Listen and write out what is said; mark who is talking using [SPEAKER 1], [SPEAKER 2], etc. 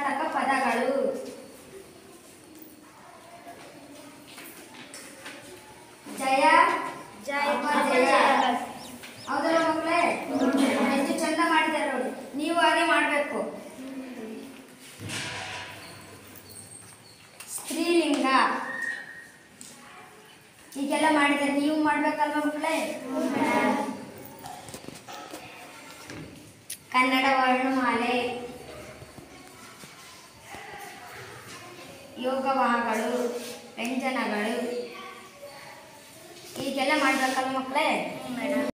[SPEAKER 1] ಸಮಾನಾರ್ಥಕ ಪದಗಳು ಜಯ ಅಪ್ಪ ಜಯ ಹೌದಲ್ಲ ಮಕ್ಕಳೇ ಎಷ್ಟು ಚಂದ ಮಾಡಿದ್ದಾರೆ ನೋಡಿ ನೀವು ಹಾಗೆ ಮಾಡಬೇಕು ಸ್ತ್ರೀಲಿಂಗ ಈಗೆಲ್ಲ ಮಾಡಿದ್ದಾರೆ ನೀವು ಮಾಡ್ಬೇಕಲ್ವಾ ಮಕ್ಕಳೇ ಕನ್ನಡ ವರ್ಣಮಾಲೆ ಯೋಗವಾಹಗಳು ವ್ಯಂಜನಗಳು ಈಗೆಲ್ಲ ಮಾಡ್ಬೇಕಲ್ವ ಮಕ್ಕಳೇ